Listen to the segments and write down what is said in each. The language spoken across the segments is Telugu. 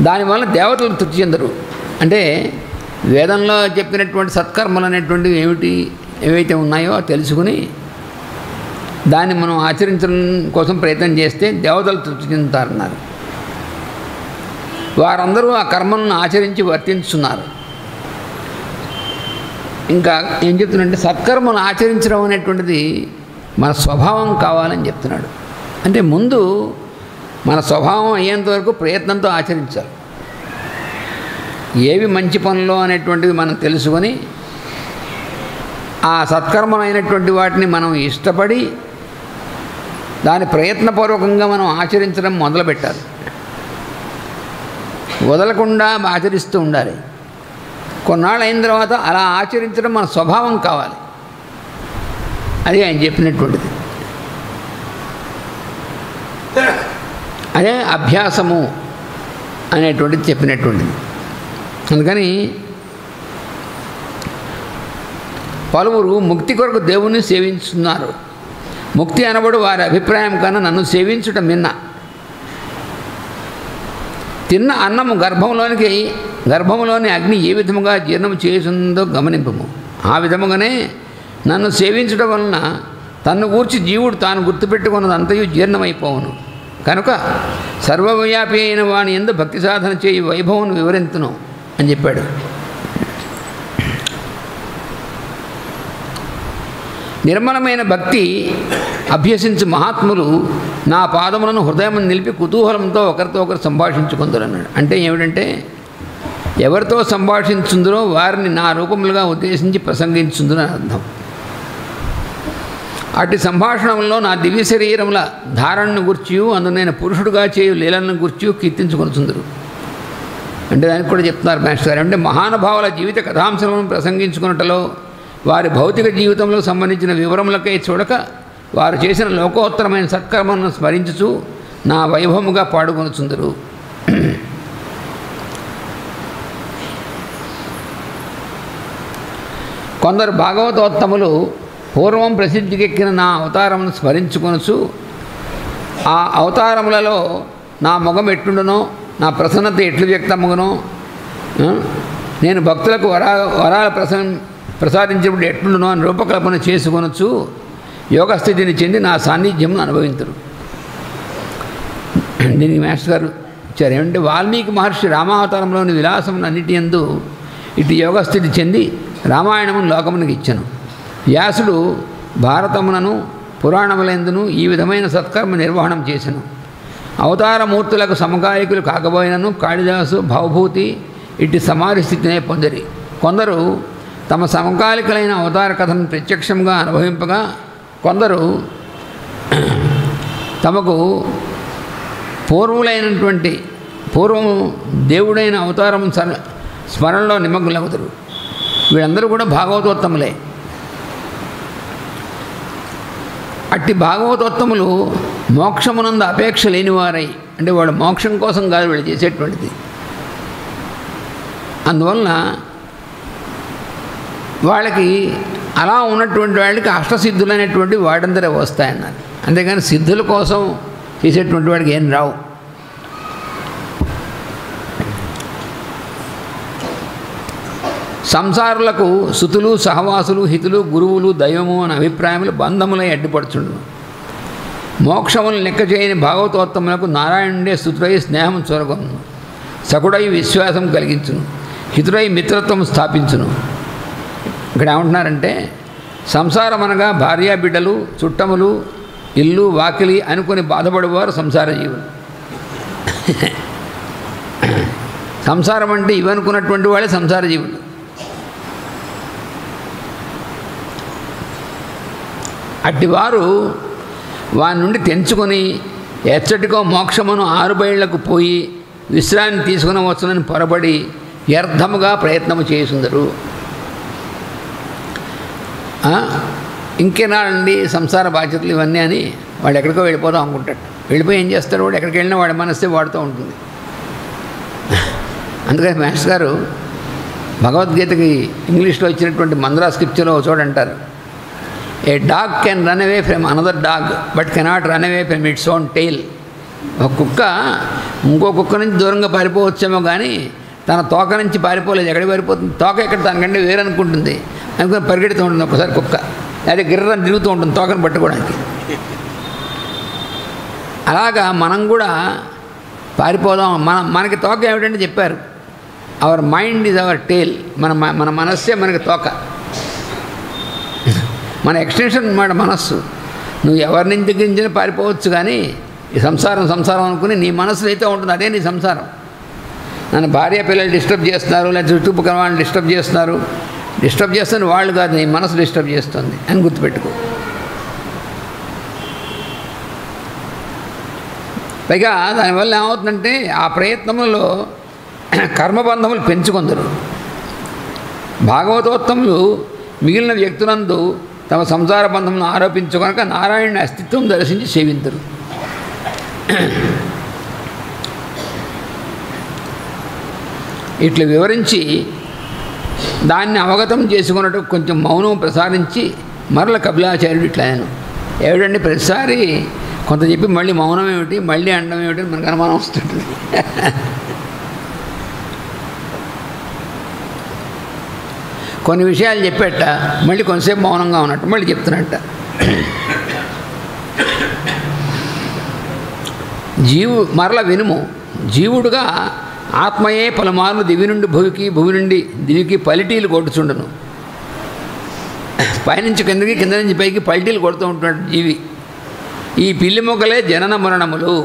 దానివల్ల దేవతలు తృప్తి చెందరు అంటే వేదంలో చెప్పినటువంటి సత్కర్మలు అనేటువంటివి ఏమిటి ఏవైతే ఉన్నాయో తెలుసుకుని దాన్ని మనం ఆచరించడం కోసం ప్రయత్నం చేస్తే దేవతలు తృప్తి చెందుతారన్నారు వారందరూ ఆ కర్మలను ఆచరించి వర్తించున్నారు ఇంకా ఏం చెప్తున్నాడంటే సత్కర్మను ఆచరించడం అనేటువంటిది మన స్వభావం కావాలని చెప్తున్నాడు అంటే ముందు మన స్వభావం అయ్యేంత వరకు ప్రయత్నంతో ఆచరించాలి ఏవి మంచి పనులు అనేటువంటివి మనం తెలుసుకొని ఆ సత్కర్మలైనటువంటి వాటిని మనం ఇష్టపడి దాని ప్రయత్నపూర్వకంగా మనం ఆచరించడం మొదలుపెట్టాలి వదలకుండా ఆచరిస్తూ ఉండాలి కొన్నాళ్ళు అయిన తర్వాత అలా ఆచరించడం మన స్వభావం కావాలి అది ఆయన చెప్పినటువంటిది అదే అభ్యాసము అనేటువంటిది చెప్పినటువంటిది అందుకని పలువురు ముక్తి కొరకు దేవుణ్ణి సేవించుతున్నారు ముక్తి అనబడు వారి అభిప్రాయం కన్నా నన్ను సేవించుట మిన్న తిన్న అన్నము గర్భంలోనికి గర్భంలోని అగ్ని ఏ విధముగా జీర్ణం చేస్తుందో గమనింపము ఆ విధముగానే నన్ను సేవించడం వలన తన్ను గూర్చి జీవుడు తాను గుర్తుపెట్టుకున్నదంతయు జీర్ణమైపోవును కనుక సర్వవ్యాపి అయిన వాని ఎందు భక్తి సాధన చేయి వైభవం వివరింతును అని చెప్పాడు నిర్మలమైన భక్తి అభ్యసించు మహాత్ములు నా పాదములను హృదయం నిలిపి కుతూహలంతో ఒకరితో ఒకరు సంభాషించుకుందరు అన్నాడు అంటే ఏమిటంటే ఎవరితో సంభాషించుందరో వారిని నా రూపములుగా ఉద్దేశించి ప్రసంగించుందని అర్థం అటు సంభాషణంలో నా దివ్య శరీరముల ధారణను గుర్చి అందు నేను పురుషుడుగా చేయు లీలను గుర్చి కీర్తించుకొనుచుందరు అంటే దానికి కూడా చెప్తున్నారు మాస్టర్ గారు అంటే మహానుభావుల జీవిత కథాంశాలను ప్రసంగించుకున్నటలో వారి భౌతిక జీవితంలో సంబంధించిన వివరములకై చూడక వారు చేసిన లోకోత్తరమైన సత్కర్మలను స్మరించుచు నా వైభవముగా పాడుకొనుచుందరు కొందరు భాగవతోత్తములు పూర్వం ప్రసిద్ధికెక్కిన నా అవతారమును స్మరించుకొనచ్చు ఆ అవతారములలో నా ముఖం ఎట్లుండునో నా ప్రసన్నత ఎట్లు వ్యక్తమగునో ఆ, నేను భక్తులకు వరా వరాల ప్రస ప్రసాదించినప్పుడు ఎట్లుండునో అని రూపకల్పన చేసుకొనొచ్చు యోగస్థితిని చెంది నా సాన్నిధ్యమును అనుభవించరు దీనికి మాస్టర్ గారు ఇచ్చారు ఏమంటే వాల్మీకి మహర్షి రామావతారంలోని విలాసములు అన్నిటి ఎందు ఇటు యోగస్థితి చెంది రామాయణమును లోకమునకు ఇచ్చను వ్యాసుడు భారతమునను పురాణములందును ఈ విధమైన సత్కర్మ నిర్వహణం చేసెను అవతారమూర్తులకు సమకాలికులు కాకపోయినను కాళిదాసు భవభూతి ఇటు సమాధి స్థితినే పొందిరి కొందరు తమ సమకాలికులైన అవతార కథను ప్రత్యక్షంగా అనుభవింపగా కొందరు తమకు పూర్వులైనటువంటి పూర్వం దేవుడైన అవతారం సర- స్మరణలో నిమగ్నులవుతారు వీళ్ళందరూ కూడా భాగవతోత్తములే అట్టి భాగవతోత్తములు మోక్షమునందు అపేక్ష లేనివారై అంటే వాళ్ళు మోక్షం కోసం కాదు వీళ్ళు చేసేటువంటిది అందువలన వాళ్ళకి అలా ఉన్నటువంటి వాళ్ళకి అష్టసిద్ధులు అనేటువంటి వాడందరే వస్తాయన్నారు అంతేగాని సిద్ధుల కోసం చేసేటువంటి వాడికి ఏం రావు సంసారులకు సుతులు సహవాసులు హితులు గురువులు దైవము అనే అభిప్రాయములు బంధములై అడ్డుపడుచుండు మోక్షములు లెక్క చేయని భాగవతోత్తములకు నారాయణుడే స్థుతుడై స్నేహం చొరగొను సకుడై విశ్వాసం కలిగించును హితుడై మిత్రత్వం స్థాపించును ఇక్కడ ఏమంటున్నారంటే సంసారం అనగా భార్యా బిడ్డలు చుట్టములు ఇల్లు వాకిలి అనుకొని బాధపడేవారు సంసార జీవులు సంసారం అంటే ఇవనుకున్నటువంటి వాళ్ళే సంసార జీవులు అట్టివారు వారి నుండి తెంచుకొని ఎచ్చటికో మోక్షమును ఆరుబయళ్లకు పోయి విశ్రాంతి తీసుకుని వచ్చునని పొరబడి వ్యర్థముగా ప్రయత్నము చేసుందరు ఆ, ఇంకేనాడండి సంసార బాధ్యతలు ఇవన్నీ అని వాడు ఎక్కడికో వెళ్ళిపోదాం అనుకుంటాడు వెళ్ళిపోయి ఏం చేస్తాడు వాడు ఎక్కడికి వెళ్ళినా వాడి మనస్తే వాడుతూ ఉంటుంది అందుకని మాస్టర్ గారు భగవద్గీతకి ఇంగ్లీష్లో ఇచ్చినటువంటి మంద్రా స్క్రిప్చర్లో చూడంటారు a dog can run away from another dog but cannot run away from its own tail ఒక కుక్క ఇంకో కుక్క నుంచి దూరంగా పారిపోవచ్చేమో కానీ తన తోక నుంచి పారిపోలేదు ఎక్కడికి పారిపోతుంది తోక ఎక్కడ తనకంటే వేరనుకుంటుంది అనుకుని పరిగెడుతూ ఉంటుంది ఒకసారి కుక్క అదే గిర్రని తిరుగుతూ ఉంటుంది తోకను పట్టుకోవడానికి అలాగా మనం కూడా పారిపోదాం మన మనకి తోక ఏమిటంటే చెప్పారు our mind is our tail మన మ- మన మనస్సే మనకి తోక మన ఎక్స్టెన్షన్ అన్నమాట మనస్సు నువ్వు ఎవరి నుంచి దగ్గర నుంచి పారిపోవచ్చు కానీ ఈ సంసారం సంసారం అనుకుని నీ మనసులో అయితే ఉంటుంది అదే నీ సంసారం నన్ను భార్య పిల్లలు డిస్టర్బ్ చేస్తున్నారు లేదా చుట్టుపక్కల వాళ్ళని డిస్టర్బ్ చేస్తున్నారు డిస్టర్బ్ చేస్తున్న వాళ్ళు కాదు నీ మనసు డిస్టర్బ్ చేస్తుంది అని గుర్తుపెట్టుకో పైగా దానివల్ల ఏమవుతుందంటే ఆ ప్రయత్నములలో కర్మబంధములు పెంచుకొందరు భాగవతోత్తములు మిగిలిన వ్యక్తులందు తమ సంసార బంధములను ఆరోపించుకొనక నారాయణుని అస్తిత్వం దర్శించి సేవించరు ఇట్లా వివరించి దాన్ని అవగతం చేసుకున్నట్టు కొంచెం మౌనం ప్రసారించి మరల కపిలాచార్యుడు ఇట్లా ఆయన ఏమిటండి ప్రతిసారి కొంత చెప్పి మళ్ళీ మౌనం ఏమిటి మళ్ళీ అండం ఏమిటి అని మనకు అనుమానం వస్తుంటుంది కొన్ని విషయాలు చెప్పేట మళ్ళీ కొంతసేపు మౌనంగా ఉన్నట్టు మళ్ళీ చెప్తున్నట్ట జీవు మరల వినుము జీవుడుగా ఆత్మయే పలుమార్లు దివి నుండి భువికి భువి నుండి దివికి పలిటీలు కొట్టుచుండను పైనుంచి కిందకి కింద నుంచి పైకి పల్టీలు కొడుతూ ఉంటున్నాడు జీవి ఈ పిల్లి మొక్కలే జనన మరణములు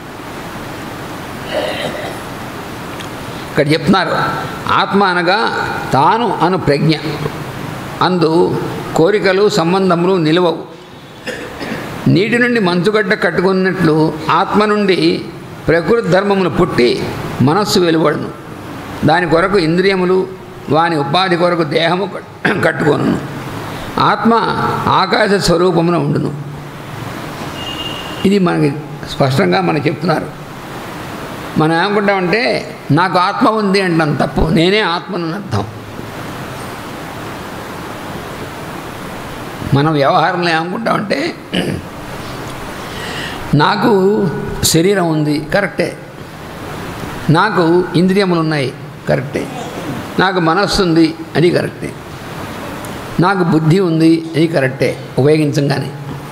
ఇక్కడ చెప్తున్నారు ఆత్మ అనగా తాను అను ప్రజ్ఞ అందు కోరికలు సంబంధములు నిలవవు నీటి నుండి మంచుగడ్డ కట్టుకున్నట్లు ఆత్మ నుండి ప్రకృతి ధర్మములు పుట్టి మనస్సు వెలువడును దాని కొరకు ఇంద్రియములు వాని ఉపాధి కొరకు దేహము కట్- కట్టుకొను ఆత్మ ఆకాశ స్వరూపమున ఉండును ఇది మనకి స్పష్టంగా మనకు చెప్తున్నారు మనం ఏమనుకుంటామంటే నాకు ఆత్మ ఉంది అంటాం తప్పు నేనే ఆత్మను అర్థం మనం వ్యవహారంలో ఏమనుకుంటామంటే నాకు శరీరం ఉంది కరెక్టే నాకు ఇంద్రియములు ఉన్నాయి కరెక్టే నాకు మనస్సు ఉంది అది కరెక్టే నాకు బుద్ధి ఉంది అది కరెక్టే ఉపయోగించంగానే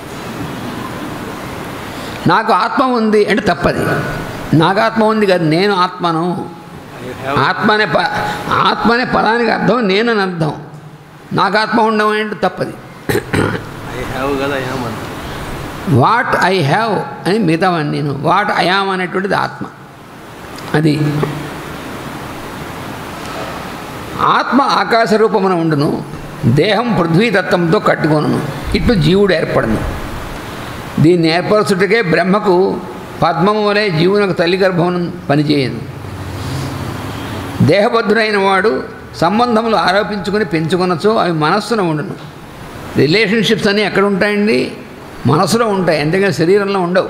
నాకు ఆత్మ ఉంది అంటే తప్పది నాకు ఆత్మ ఉంది కదా నేను ఆత్మను ఆత్మ అనే ప ఆత్మ అనే పదానికి అర్థం నేను అని అర్థం నాకు ఆత్మ ఉండడం అంటే తప్పది ఐ హ్యావ్ కదా ఏమంట వాట్ ఐ హ్యావ్ అని మిగతావని నేను వాట్ ఐఆమ్ అనేటువంటిది ఆత్మ అది ఆత్మ ఆకాశ రూపమున ఉండును దేహం పృథ్వీతత్వంతో కట్టుకొనును ఇట్లు జీవుడు ఏర్పడను దీన్ని ఏర్పరచుటకే బ్రహ్మకు పద్మము వలె జీవునకు తల్లి గర్భమును పనిచేయదు దేహబద్ధుడైన వాడు సంబంధములు ఆరోపించుకుని పెంచుకొనచో అవి మనస్సున ఉండును రిలేషన్షిప్స్ అన్నీ ఎక్కడ ఉంటాయండి మనసులో ఉంటాయి అంతేగాని శరీరంలో ఉండవు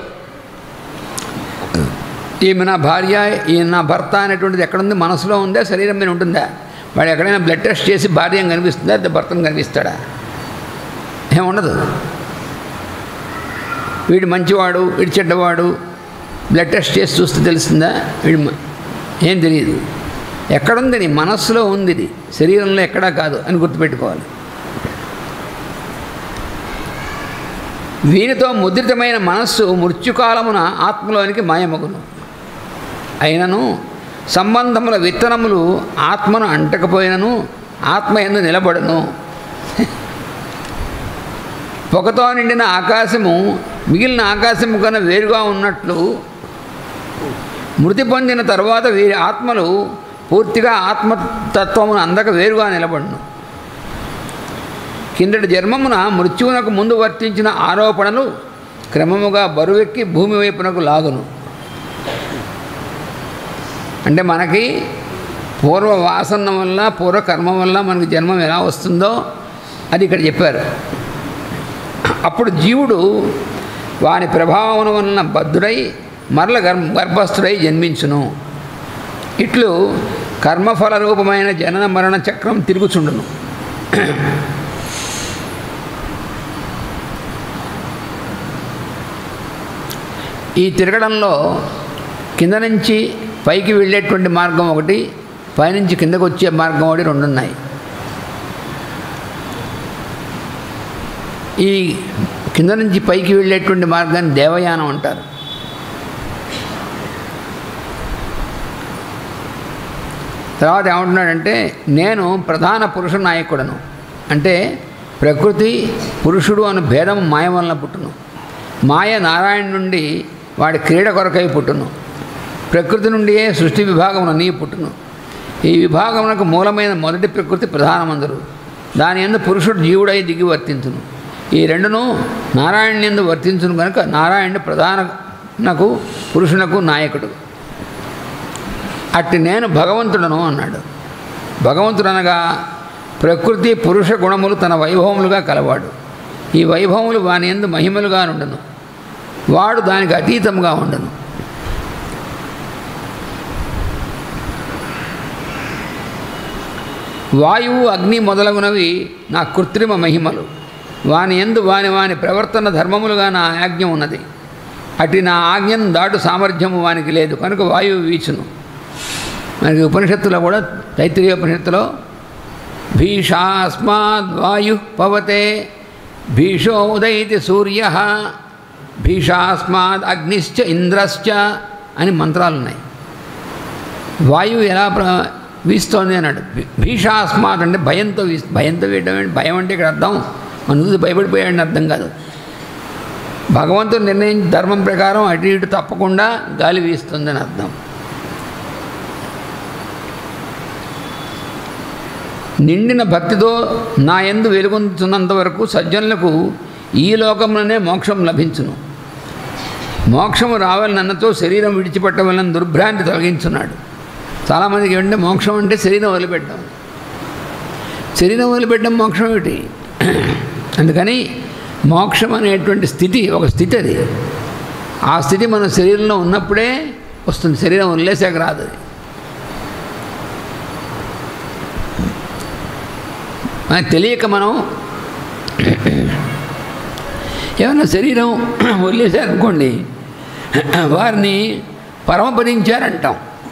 ఈమె నా భార్య ఈయన నా భర్త అనేటువంటిది ఎక్కడుంది మనసులో ఉందా శరీరం మీద ఉంటుందా వాడు ఎక్కడైనా బ్లడ్ టెస్ట్ చేసి భార్య అని కనిపిస్తుందా లేదా భర్తను కనిపిస్తాడా ఏముండదు వీడు మంచివాడు వీడు చెడ్డవాడు బ్లడ్ టెస్ట్ చేసి చూస్తే తెలుస్తుందా వీడు మ- ఏం తెలియదు ఎక్కడుంది నీ మనస్సులో ఉంది ఇది శరీరంలో ఎక్కడా కాదు అని గుర్తుపెట్టుకోవాలి వీనితో ముద్రితమైన మనస్సు మృత్యుకాలమున ఆత్మలోనికి మాయమగును అయినను సంబంధముల విత్తనములు ఆత్మను అంటకపోయినను ఆత్మ ఎందు నిలబడను పొగతో నిండిన ఆకాశము మిగిలిన ఆకాశము కన్నా వేరుగా ఉన్నట్లు మృతి పొందిన తర్వాత వీరి ఆత్మలు పూర్తిగా ఆత్మతత్వమును అందక వేరుగా నిలబడును కిందటి జన్మమున మృత్యువునకు ముందు వర్తించిన ఆరోపణలు క్రమముగా బరువెక్కి భూమి వైపునకు లాగును అంటే మనకి పూర్వ వాసన వల్ల పూర్వ కర్మ వల్ల మనకి జన్మం ఎలా వస్తుందో అది ఇక్కడ చెప్పారు అప్పుడు జీవుడు వాని ప్రభావం వలన బద్ధుడై మరల గర్భ గర్భస్థుడై జన్మించును ఇట్లు కర్మఫల రూపమైన జనన మరణ చక్రం తిరుగుచుండును ఈ తిరగడంలో కింద నుంచి పైకి వెళ్ళేటువంటి మార్గం ఒకటి పైనుంచి కిందకు వచ్చే మార్గం ఒకటి రెండు ఉన్నాయి ఈ కింద నుంచి పైకి వెళ్ళేటువంటి మార్గాన్ని దేవయానం అంటారు తర్వాత ఏమంటున్నాడంటే నేను ప్రధాన పురుష నాయకుడను అంటే ప్రకృతి పురుషుడు అను భేదం మాయ వలన పుట్టును మాయ నారాయణ నుండి వాడి క్రీడ కొరకై పుట్టును ప్రకృతి నుండియే సృష్టి విభాగమున నీ పుట్టును ఈ విభాగమునకు మూలమైన మొదటి ప్రకృతి ప్రధానమందరు దాని ఎందు పురుషుడు జీవుడై దిగి వర్తించును ఈ రెండును నారాయణ ఎందు వర్తించును కనుక నారాయణుడు ప్రధానకు పురుషునకు నాయకుడు అట్టి నేను భగవంతుడను అన్నాడు భగవంతుడు అనగా ప్రకృతి పురుష గుణములు తన వైభవములుగా కలవాడు ఈ వైభవములు వాని ఎందు మహిమలుగా నుండును వాడు దానికి అతీతంగా ఉండను వాయువు అగ్ని మొదలగునవి నా కృత్రిమ మహిమలు వాని ఎందు వాని వాని ప్రవర్తన ధర్మములుగా నా ఆజ్ఞ ఉన్నది అటు నా ఆజ్ఞను దాటు సామర్థ్యము వానికి లేదు కనుక వాయువు వీచును మనకి ఉపనిషత్తులో కూడా తైత్రీయ ఉపనిషత్తులో భీషాస్మాద్ వాయు పవతే భీషో ఉదయతి సూర్య భీషాస్మాద్ అగ్నిశ్చ ఇంద్రశ్చ అని మంత్రాలు ఉన్నాయి వాయువు ఎలా ప్ర వీస్తోంది అన్నాడు భీ- భీషాస్మాత్ అంటే భయంతో వీస్ భయంతో వేయడం ఏంటి? భయం అంటే ఇక్కడ అర్థం మన చూసి భయపడిపోయాడని అర్థం కాదు భగవంతుడు నిర్ణయించిన ధర్మం ప్రకారం అటు ఇటు తప్పకుండా గాలి వీస్తుందని అర్థం నిండిన భక్తితో నా యందు వెలుగొందుతున్నంత వరకు సజ్జనులకు ఈ లోకంలోనే మోక్షం లభించును మోక్షము రావాలన్నతో శరీరం విడిచిపెట్టవలన దుర్భ్రాంతి తొలగించున్నాడు చాలామందికి ఏమంటే మోక్షం అంటే శరీరం వదిలిపెట్టడం శరీరం వదిలిపెట్టడం మోక్షం ఏమిటి అందుకని మోక్షం అనేటువంటి స్థితి ఒక స్థితి అది ఆ స్థితి మన శరీరంలో ఉన్నప్పుడే వస్తుంది శరీరం వదిలేసాక రాదు అది మనకు తెలియక మనం ఏమైనా శరీరం వదిలేశారనుకోండి వారిని పరమపదించారంటాం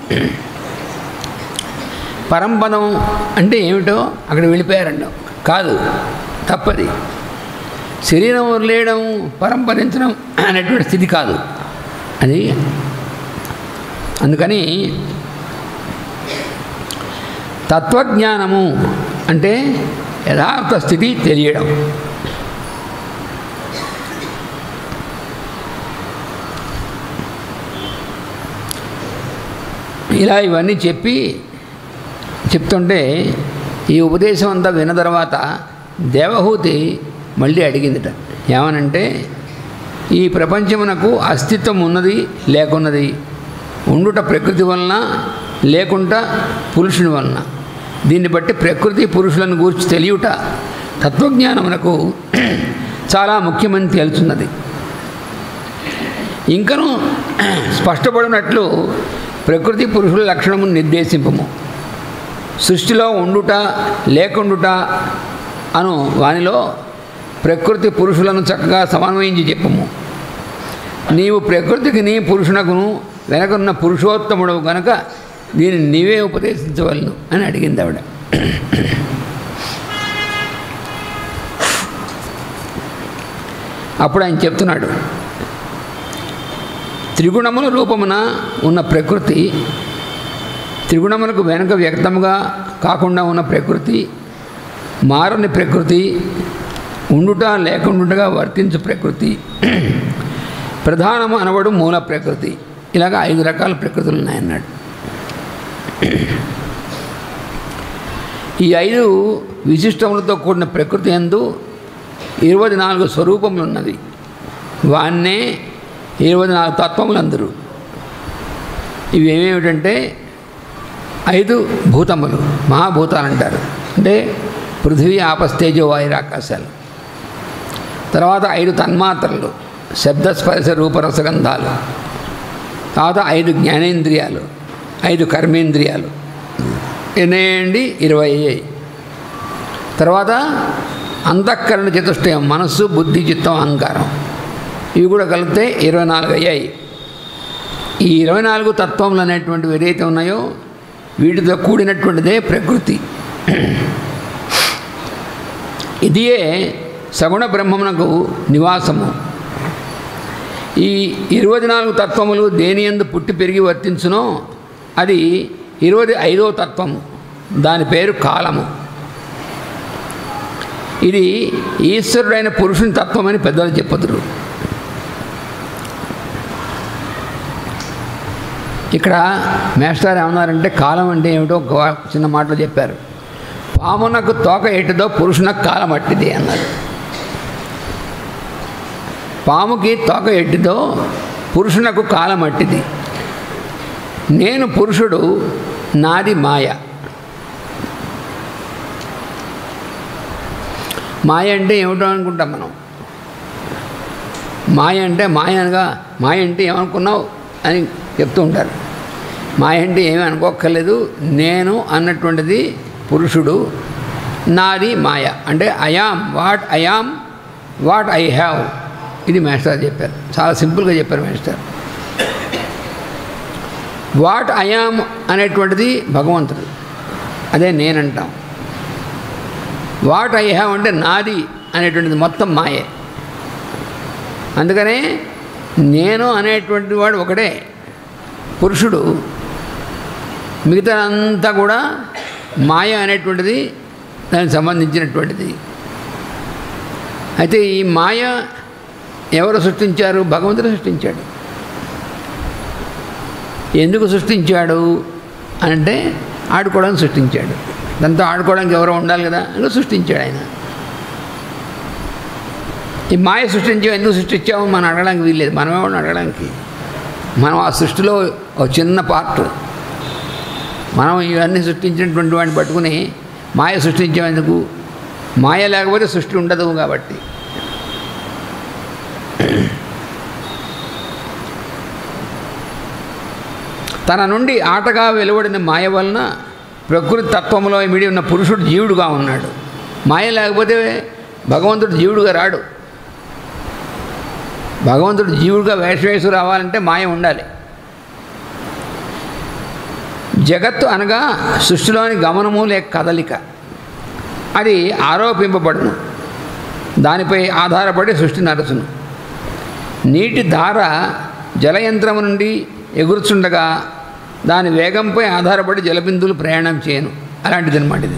పరంపదం అంటే ఏమిటో అక్కడ వెళ్ళిపోయారంటాం కాదు తప్పది శరీరం వదిలేయడం పరంపదించడం అనేటువంటి స్థితి కాదు అది అందుకని తత్వజ్ఞానము అంటే యథార్థ స్థితి తెలియడం ఇలా ఇవన్నీ చెప్పి చెప్తుంటే ఈ ఉపదేశం అంతా విన్న తర్వాత దేవహూతి మళ్ళీ అడిగిందిట ఏమనంటే ఈ ప్రపంచమునకు అస్తిత్వం ఉన్నది లేకున్నది ఉండుట ప్రకృతి వలన లేకుండా పురుషుని వలన దీన్ని బట్టి ప్రకృతి పురుషులను గూర్చి తెలియట తత్వజ్ఞానమునకు చాలా ముఖ్యమని తేల్చున్నది ఇంకను స్పష్టపడినట్లు ప్రకృతి పురుషుల లక్షణమును నిర్దేశింపము సృష్టిలో ఉండుట లేకుండుట అను వానిలో ప్రకృతి పురుషులను చక్కగా సమన్వయించి చెప్పము నీవు ప్రకృతికి నీ పురుషునకును వెనకున్న పురుషోత్తముడు గనక దీన్ని నీవే ఉపదేశించవలను అని అడిగింది ఆవిడ అప్పుడు ఆయన చెప్తున్నాడు త్రిగుణముల రూపమున ఉన్న ప్రకృతి త్రిగుణములకు వెనుక వ్యక్తముగా కాకుండా ఉన్న ప్రకృతి మారని ప్రకృతి ఉండుట లేకుండుటగా వర్తించు ప్రకృతి ప్రధానము అనబడు మూల ప్రకృతి ఇలాగ ఐదు రకాల ప్రకృతులు ఉన్నాయన్నాడు ఈ ఐదు విశిష్టములతో కూడిన ప్రకృతి ఎందు ఇరవై నాలుగు స్వరూపములు ఉన్నవి వాన్నే ఇరవై నాలుగు తత్వములు అందరు ఇవి ఏమేమిటంటే ఐదు భూతములు మహాభూతాలు అంటారు అంటే పృథివీ ఆపస్తేజో వాయు ఆకాశాలు తర్వాత ఐదు తన్మాత్రలు శబ్ద స్పర్శ రూపరసగంధాలు తర్వాత ఐదు జ్ఞానేంద్రియాలు ఐదు కర్మేంద్రియాలు ఎన్నేయండి ఇరవై అయ్యాయి తర్వాత అంతఃకరణ చతుష్టయం మనస్సు బుద్ధి చిత్తం అహంకారం ఇవి కూడా కలిపితే ఇరవై నాలుగు అయ్యాయి ఈ ఇరవై నాలుగు తత్వములు అనేటువంటివి ఏదైతే ఉన్నాయో వీటితో కూడినటువంటిదే ప్రకృతి ఇదియే సగుణ బ్రహ్మమునకు నివాసము ఈ ఇరవై నాలుగు తత్వములు దేని ఎందు పుట్టి పెరిగి వర్తించునో అది ఇరవై ఐదో తత్వము దాని పేరు కాలము ఇది ఈశ్వరుడైన పురుషుని తత్వం అని పెద్దలు చెప్పుదురు ఇక్కడ మేస్టార్ ఏమన్నారంటే కాలం అంటే ఏమిటో ఒక చిన్న మాటలో చెప్పారు పామునకు తోక ఎట్టిదో పురుషునకు కాలం అట్టిది అన్నారు పాముకి తోక ఎట్టిదో పురుషునకు కాలం అట్టిది నేను పురుషుడు నాది మాయ మాయ అంటే ఏమిటో అనుకుంటాం మనం మాయ అంటే మాయ అనగా మాయ అంటే ఏమనుకున్నావు అని చెప్తూ ఉంటారు మాయ అంటే ఏమీ అనుకోక్కర్లేదు నేను అన్నటువంటిది పురుషుడు నాది మాయ అంటే I'm what I'm what I have ఇది మాస్టర్ చెప్పారు చాలా సింపుల్గా చెప్పారు మాస్టర్ వాట్ ఐయామ్ అనేటువంటిది భగవంతుడు అదే నేనంటాం వాట్ ఐ హ్యావ్ అంటే నాది అనేటువంటిది మొత్తం మాయే అందుకనే నేను అనేటువంటి వాడు ఒకడే పురుషుడు మిగతా అంతా కూడా మాయ అనేటువంటిది దానికి సంబంధించినటువంటిది అయితే ఈ మాయ ఎవరు సృష్టించారు భగవంతుడు సృష్టించాడు ఎందుకు సృష్టించాడు అంటే ఆడుకోవడానికి సృష్టించాడు దాంతో ఆడుకోవడానికి ఎవరో ఉండాలి కదా అందుకు సృష్టించాడు ఆయన ఈ మాయ సృష్టించావు ఎందుకు సృష్టించావు మనం అడగడానికి వీల్లేదు మనమే వాడిని అడగడానికి మనం ఆ సృష్టిలో ఒక చిన్న పార్ట్ మనం ఇవన్నీ సృష్టించినటువంటి వాడిని పట్టుకుని మాయ సృష్టించాం ఎందుకు మాయ లేకపోతే సృష్టి ఉండదు కాబట్టి తన నుండి ఆటగా వెలువడిన మాయ వలన ప్రకృతి తత్వంలో మిడి ఉన్న పురుషుడు జీవుడుగా ఉన్నాడు మాయ లేకపోతే భగవంతుడు జీవుడుగా రాడు భగవంతుడు జీవుడుగా వేషవేసు రావాలంటే మాయ ఉండాలి జగత్తు అనగా సృష్టిలోని గమనము లేక కదలిక అది ఆరోపింపబడును దానిపై ఆధారపడి సృష్టి నడుచును నీటి ధార జలయంత్రము నుండి ఎగురుచుండగా దాని వేగంపై ఆధారపడి జలబిందువులు ప్రయాణం చేయను అలాంటిది అనమాట ఇది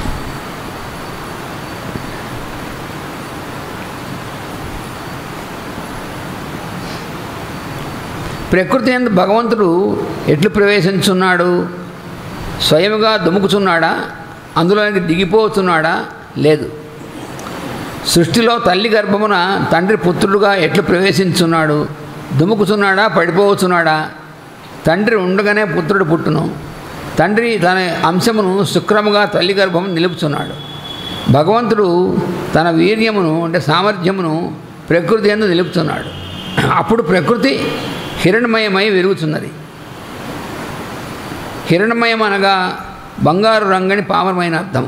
ప్రకృతి ఎందు భగవంతుడు ఎట్లు ప్రవేశించున్నాడు స్వయముగా దుముకుచున్నాడా అందులోనికి దిగిపోతున్నాడా లేదు సృష్టిలో తల్లి గర్భమున తండ్రి పుత్రుడుగా ఎట్లు ప్రవేశించున్నాడు దుముకుచున్నాడా పడిపోవచ్చున్నాడా తండ్రి ఉండగానే పుత్రుడు పుట్టును తండ్రి తన అంశమును శుక్రముగా తల్లి గర్భము నిలుపుచున్నాడు భగవంతుడు తన వీర్యమును అంటే సామర్థ్యమును ప్రకృతి ఎందు నిలుపుతున్నాడు అప్పుడు ప్రకృతి హిరణ్మయమై విరుగుతున్నది హిరణ్మయం అనగా బంగారు రంగని పామరమైన అర్థం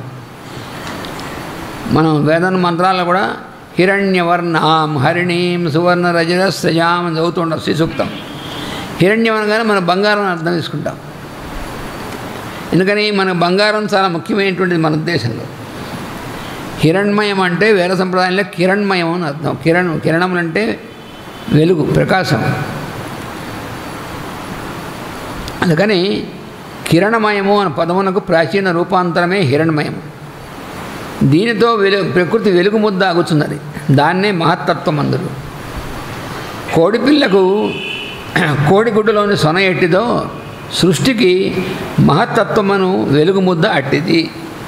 మనం వేదన మంత్రాల్లో కూడా హిరణ్యవర్ణాం హరిణీం సువర్ణ రజరస్రజాం అని చదువుతుంటాం శ్రీసూక్తం హిరణ్యం అనగానే మనం బంగారం అని అర్థం తీసుకుంటాం ఎందుకని మన బంగారం చాలా ముఖ్యమైనటువంటిది మన ఉద్దేశంలో హిరణ్మయం అంటే వేద సంప్రదాయంలో కిరణ్మయం అని అర్థం కిరణ్ కిరణములు అంటే వెలుగు ప్రకాశం అందుకని కిరణమయము అనే పదమునకు ప్రాచీన రూపాంతరమే హిరణ్మయము దీనితో వెలు ప్రకృతి వెలుగు ముద్ద ఆగుతున్నది దాన్నే మహత్తత్వం అందరు కోడిపిల్లకు కోడిగుడ్డులోని సొన ఎట్టిదో సృష్టికి మహత్తత్వమును వెలుగు ముద్ద అట్టిది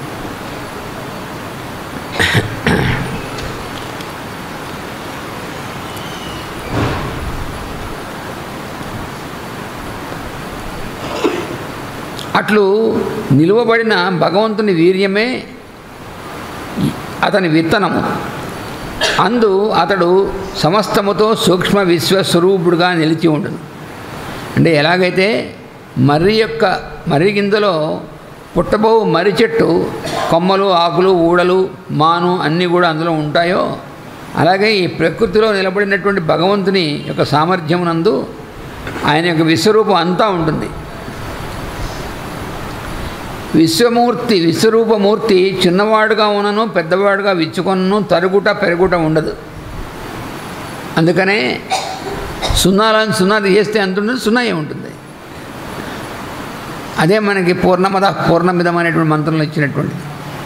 అట్లు నిలువబడిన భగవంతుని వీర్యమే అతని విత్తనము అందు అతడు సమస్తముతో సూక్ష్మ విశ్వస్వరూపుడుగా నిలిచి ఉండును అంటే ఎలాగైతే మర్రి యొక్క మర్రి గింజలో పుట్టబో మర్రి చెట్టు కొమ్మలు ఆకులు ఊడలు మాను అన్నీ కూడా అందులో ఉంటాయో అలాగే ఈ ప్రకృతిలో నిలబడినటువంటి భగవంతుని యొక్క సామర్థ్యమునందు ఆయన యొక్క విశ్వరూపం అంతా ఉంటుంది విశ్వమూర్తి విశ్వరూపమూర్తి చిన్నవాడుగా ఉన్నను పెద్దవాడుగా విచ్చుకొనను తరుగుట పెరుగుట ఉండదు అందుకనే సున్నాలని సున్నా చేస్తే ఎంత ఉంటుంది సున్నాయే ఉంటుంది అదే మనకి పూర్ణమద పూర్ణమిదం అనేటువంటి మంత్రంలో ఇచ్చినటువంటిది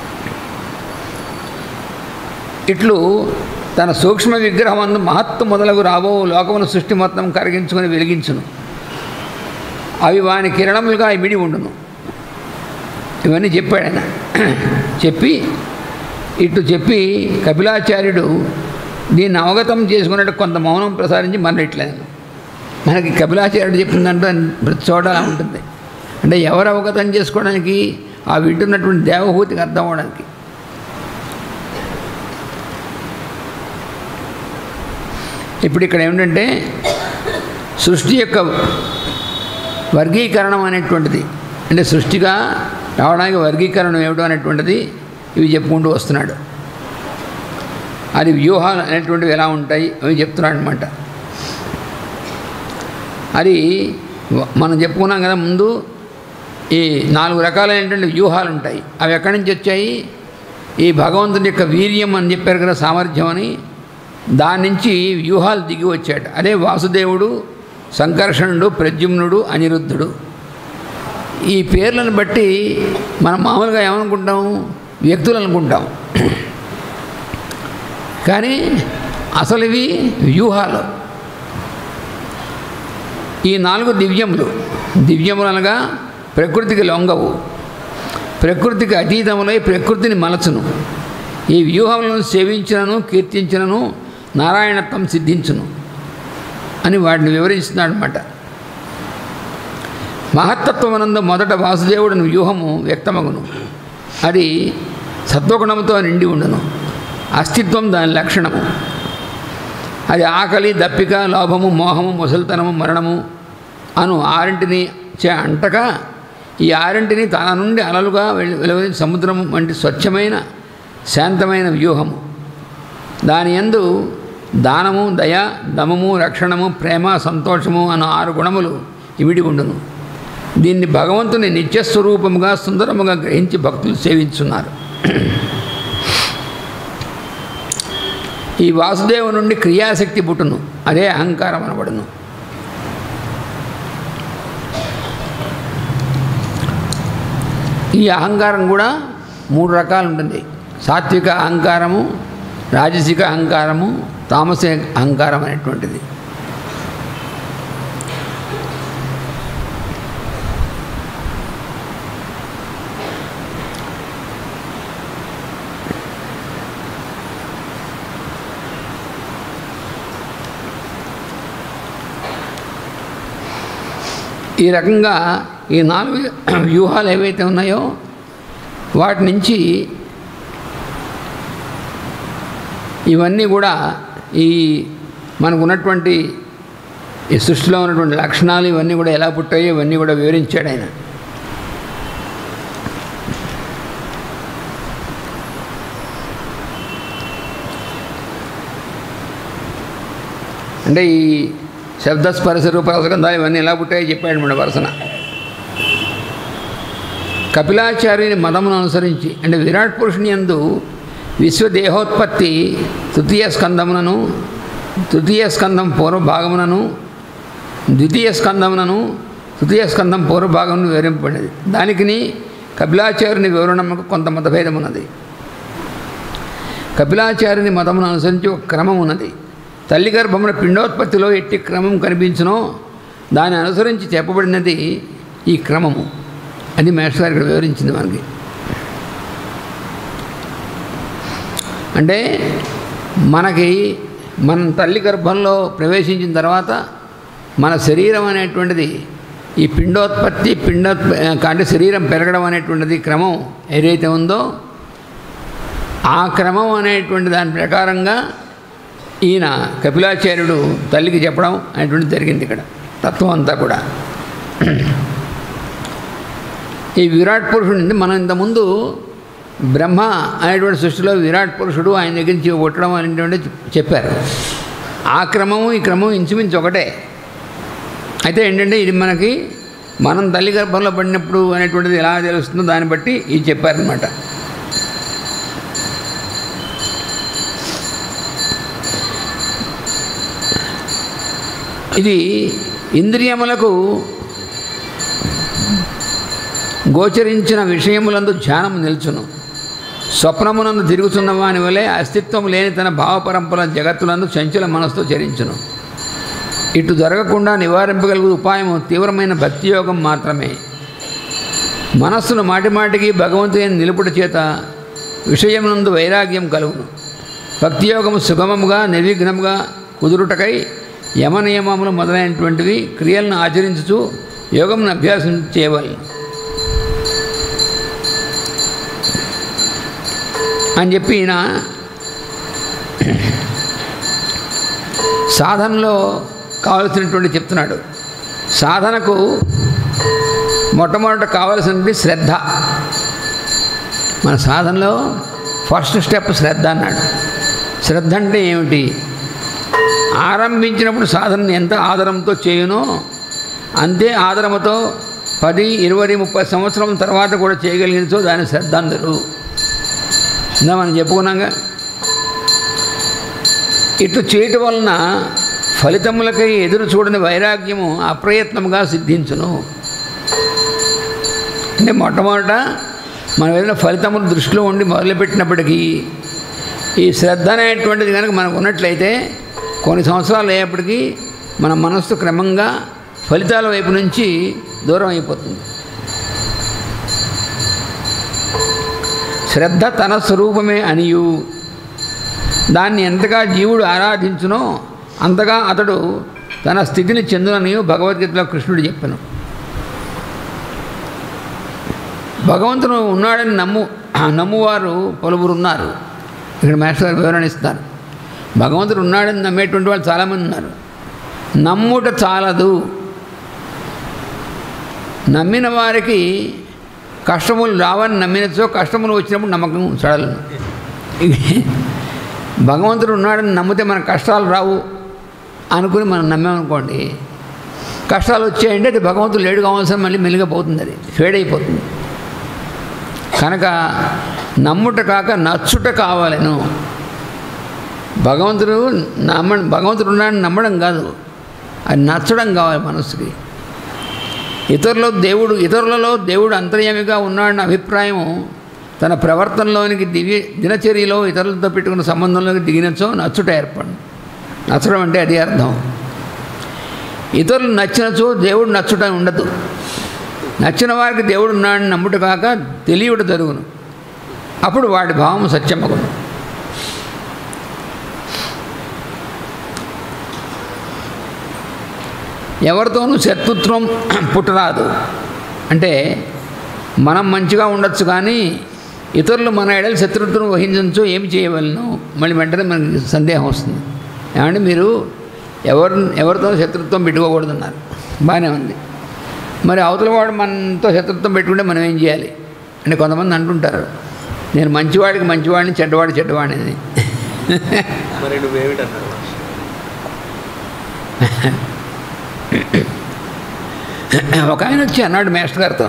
ఇట్లు తన సూక్ష్మ విగ్రహం అందు మహత్తు మొదలగు రాబో లోకమును సృష్టి మొత్తం కరిగించుకొని వెలిగించును అవి వాని కిరణములుగా ఇమిడి ఉండును ఇవన్నీ చెప్పాడు ఆయన చెప్పి ఇటు చెప్పి కపిలాచార్యుడు దీన్ని అవగతం చేసుకున్నట్టు కొంత మౌనం ప్రసారించి మరట్లేదు మనకి కపిలాచార్యుడు చెప్పిందంటే ప్రతి చోట అలా ఉంటుంది అంటే ఎవరు అవగతం చేసుకోవడానికి ఆ వింటున్నటువంటి దేవహూతికి అర్థం అవడానికి ఇప్పుడు ఇక్కడ ఏమిటంటే సృష్టి యొక్క వర్గీకరణం అనేటువంటిది అంటే సృష్టిగా రావడానికి వర్గీకరణం ఏమిటో అనేటువంటిది ఇవి చెప్పుకుంటూ వస్తున్నాడు అది వ్యూహాలు అనేటువంటివి ఎలా ఉంటాయి అవి చెప్తున్నాడు అనమాట అది వ- మనం చెప్పుకున్నాం కదా ముందు ఈ నాలుగు రకాలైనటువంటి వ్యూహాలు ఉంటాయి అవి ఎక్కడి నుంచి వచ్చాయి ఈ భగవంతుని యొక్క వీర్యం అని చెప్పారు కదా సామర్థ్యం అని దాని నుంచి వ్యూహాలు దిగి వచ్చాడు అదే వాసుదేవుడు సంకర్షణుడు ప్రద్యుమ్నుడు అనిరుద్ధుడు ఈ పేర్లను బట్టి మనం మామూలుగా ఏమనుకుంటాం వ్యక్తులు అనుకుంటాం కానీ అసలు ఇవి వ్యూహాలు ఈ నాలుగు దివ్యములు దివ్యములు అనగా ప్రకృతికి లొంగవు ప్రకృతికి అతీతములై ప్రకృతిని మలచును ఈ వ్యూహములను సేవించినను కీర్తించినను నారాయణత్వం సిద్ధించును అని వాటిని వివరిస్తున్నాడు అనమాట మహత్తత్వమనందు మొదట వాసుదేవుడిని వ్యూహము వ్యక్తమగును అది సత్వగుణముతో నిండి ఉండును అస్తిత్వం దాని లక్షణము అది ఆకలి దప్పిక లోభము మోహము ముసలితనము మరణము అను ఆరింటిని చే అంటగా ఈ ఆరింటిని తన నుండి అలలుగా వెలు- వెలువరి సముద్రము వంటి స్వచ్ఛమైన శాంతమైన వ్యూహము దాని యందు దానము దయ దమము రక్షణము ప్రేమ సంతోషము అను ఆరు గుణములు ఇమిడి ఉండును దీన్ని భగవంతుని నిత్యస్వరూపముగా సుందరముగా గ్రహించి భక్తులు సేవించున్నారు ఈ వాసుదేవు నుండి క్రియాశక్తి పుట్టును అదే అహంకారం అనబడును ఈ అహంకారం కూడా మూడు రకాలు ఉంటుంది సాత్విక అహంకారము రాజసిక అహంకారము తామసిక అహంకారం అనేటువంటిది ఈ రకంగా ఈ నాలుగు వ్యూహాలు ఏవైతే ఉన్నాయో వాటి నుంచి ఇవన్నీ కూడా ఈ మనకు ఉన్నటువంటి ఈ సృష్టిలో ఉన్నటువంటి లక్షణాలు ఇవన్నీ కూడా ఎలా పుట్టాయో ఇవన్నీ కూడా వివరించాడు ఆయన అంటే ఈ శబ్దస్పర్శ రూపరసగంధాలు ఇవన్నీ ఎలా పుట్టాయో చెప్పాడు మన వరసన కపిలాచార్యుని మతమును అనుసరించి అంటే విరాట్ పురుషుని యందు విశ్వదేహోత్పత్తి తృతీయ స్కందమునను తృతీయ స్కందం పూర్వభాగమునను ద్వితీయ స్కందమునను తృతీయ స్కందం పూర్వభాగమును వివరింపబడినది దానికిని కపిలాచార్యుని వివరణకు కొంత మతభేదం ఉన్నది కపిలాచార్యుని మతమును అనుసరించి ఒక క్రమం ఉన్నది తల్లి గర్భమున పిండోత్పత్తిలో ఎట్టి క్రమం కనిపించునో దాన్ని అనుసరించి చెప్పబడినది ఈ క్రమము అది మేస్టర్ గారు ఇక్కడ వివరించింది మనకి అంటే మనకి మన తల్లి గర్భంలో ప్రవేశించిన తర్వాత మన శరీరం అనేటువంటిది ఈ పిండోత్పత్తి పిండోత్ప అంటే శరీరం పెరగడం అనేటువంటిది క్రమం ఏదైతే ఉందో ఆ క్రమం అనేటువంటి దాని ప్రకారంగా ఈయన కపిలాచార్యుడు తల్లికి చెప్పడం అనేటువంటిది జరిగింది ఇక్కడ తత్వం అంతా కూడా ఈ విరాట్ పురుషుడు నుండి మనం ఇంతకుముందు బ్రహ్మ అనేటువంటి సృష్టిలో విరాట్ పురుషుడు ఆయన దగ్గర నుంచి పుట్టడం అనేటువంటి చెప్పారు ఆ క్రమము ఈ క్రమం ఇంచుమించు ఒకటే అయితే ఏంటంటే ఇది మనకి మనం తల్లి గర్భంలో పడినప్పుడు అనేటువంటిది ఎలా తెలుస్తుందో దాన్ని బట్టి ఇది చెప్పారనమాట ఇది ఇంద్రియములకు గోచరించిన విషయములందు ధ్యానము నిల్చును స్వప్నమునందు తిరుగుతున్న వాని వలె అస్తిత్వం లేని తన భావపరంపర జగత్తులందు చంచల మనస్సుతో చరించును ఇటు జరగకుండా నివారింపగలుగు ఉపాయము తీవ్రమైన భక్తి యోగం మాత్రమే మనస్సును మాటిమాటికి భగవంతుని నిలుపుట చేత విషయమునందు వైరాగ్యం కలుగును భక్తి యోగము సుగమముగా నిర్విఘ్నముగా కుదురుటకై యమనియమములు మొదలైనటువంటివి క్రియలను ఆచరించుచు యోగమును అభ్యాసం చేయవాలి అని చెప్పి ఈయన సాధనలో కావలసినటువంటి చెప్తున్నాడు సాధనకు మొట్టమొదట కావలసినది శ్రద్ధ మన సాధనలో ఫస్ట్ స్టెప్ శ్రద్ధ అన్నాడు శ్రద్ధ అంటే ఏమిటి ఆరంభించినప్పుడు సాధనని ఎంత ఆదరంతో చేయునో అంతే ఆదరముతో పది ఇరవై ముప్పై సంవత్సరం తర్వాత కూడా చేయగలిగినచో దాని శ్రద్ధ అందరు ఇందా మనం చెప్పుకున్నాగా ఇటు చేయటం వలన ఫలితములకై ఎదురు చూడని వైరాగ్యము అప్రయత్నముగా సిద్ధించును అంటే మొట్టమొదట మనం ఏదైనా ఫలితములు దృష్టిలో ఉండి మొదలుపెట్టినప్పటికీ ఈ శ్రద్ధ అనేటువంటిది కనుక మనకు ఉన్నట్లయితే కొన్ని సంవత్సరాలు అయ్యేప్పటికీ మన మనస్సు క్రమంగా ఫలితాల వైపు నుంచి దూరం అయిపోతుంది శ్రద్ధ తన స్వరూపమే అనియు దాన్ని ఎంతగా జీవుడు ఆరాధించునో అంతగా అతడు తన స్థితిని చెందుననియు భగవద్గీతలో కృష్ణుడు చెప్పాను భగవంతుడు ఉన్నాడని నమ్ము నమ్మువారు పలువురు ఉన్నారు ఇక్కడ మాస్టర్ గారు వివరణ ఇస్తారు భగవంతుడు ఉన్నాడని నమ్మేటువంటి వాళ్ళు చాలామంది ఉన్నారు నమ్ముట చాలదు నమ్మిన వారికి కష్టములు రావని నమ్మినచో కష్టములు వచ్చినప్పుడు నమ్మకం సడలను భగవంతుడు ఉన్నాడని నమ్మితే మన కష్టాలు రావు అనుకుని మనం నమ్మామనుకోండి కష్టాలు వచ్చాయంటే అది భగవంతుడు లేడు కావాల్సిన మళ్ళీ మెల్లిగా పోతుంది అది ఫేడ్ అయిపోతుంది కనుక నమ్ముట కాక నచ్చుట కావాలను భగవంతుడు నమ్మ భగవంతుడు ఉన్నాడని నమ్మడం కాదు అది నచ్చడం కావాలి మనసుకి ఇతరుల దేవుడు ఇతరులలో దేవుడు అంతర్యామిగా ఉన్నాడన్న అభిప్రాయం తన ప్రవర్తనలోనికి దిగి దినచర్యలో ఇతరులతో పెట్టుకున్న సంబంధంలోకి దిగినచో నచ్చుట ఏర్పడు నచ్చడం అంటే అది అర్థం ఇతరులు నచ్చినచో దేవుడు నచ్చుట ఉండదు నచ్చిన వారికి దేవుడు ఉన్నాడని నమ్ముట కాక తెలియట జరుగును అప్పుడు వాడి భావం సత్యమగును ఎవరితోనూ శత్రుత్వం పుట్టరాదు అంటే మనం మంచిగా ఉండొచ్చు కానీ ఇతరులు మన ఎడలు శత్రుత్వం వహించవచ్చు ఏమి చేయవలను మళ్ళీ వెంటనే మనకి సందేహం వస్తుంది ఏమంటే మీరు ఎవరు ఎవరితో శత్రుత్వం పెట్టుకోకూడదన్నారు బాగానే ఉంది మరి అవతల వాడు మనతో శత్రుత్వం పెట్టుకుంటే మనం ఏం చేయాలి అంటే కొంతమంది అంటుంటారు నేను మంచివాడికి మంచివాడిని చెడ్డవాడి చెడ్డవాడిని మరి నువ్వేమిటన్నారు ఒక ఆయన వచ్చి అన్నాడు మాస్టర్ గారితో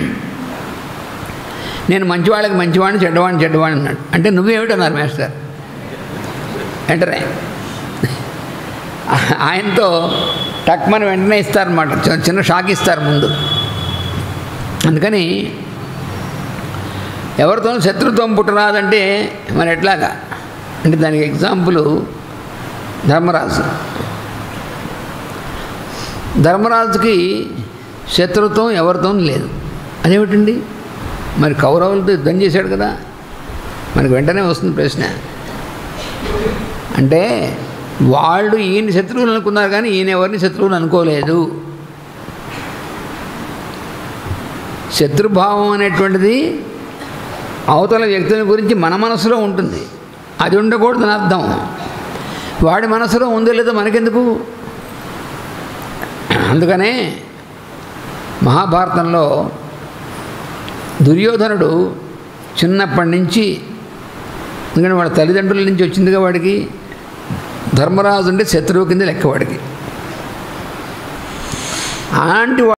నేను మంచివాళ్ళకి మంచివాడిని చెడ్డవాడిని చెడ్డవాడిని అన్నాడు అంటే నువ్వేమిటన్నారు మాస్టర్ గారు వెంటనే ఆయనతో టక్మని వెంటనే ఇస్తారన్నమాట చి- చిన్న షాక్ ఇస్తారు ముందు అందుకని ఎవరితోనూ శత్రుత్వం పుట్టరాదంటే మరి ఎట్లాగా అంటే దానికి ఎగ్జాంపుల్ ధర్మరాజు ధర్మరాజుకి శత్రుత్వం ఎవరితో లేదు అదేమిటండి మరి కౌరవులతో యుద్ధం చేశాడు కదా మనకి వెంటనే వస్తుంది ప్రశ్న అంటే వాళ్ళు ఈయన శత్రువులు అనుకున్నారు కానీ ఈయన ఎవరిని శత్రువులు అనుకోలేదు శత్రుభావం అనేటువంటిది అవతల వ్యక్తుల గురించి మన మనసులో ఉంటుంది అది ఉండకూడదని అర్థం వాడి మనసులో ఉందో లేదో మనకెందుకు అందుకనే మహాభారతంలో దుర్యోధనుడు చిన్నప్పటి నుంచి ఎందుకంటే వాడి తల్లిదండ్రుల నుంచి వచ్చిందిగా వాడికి ధర్మరాజు అంటే శత్రువు కింద లెక్క వాడికి అలాంటి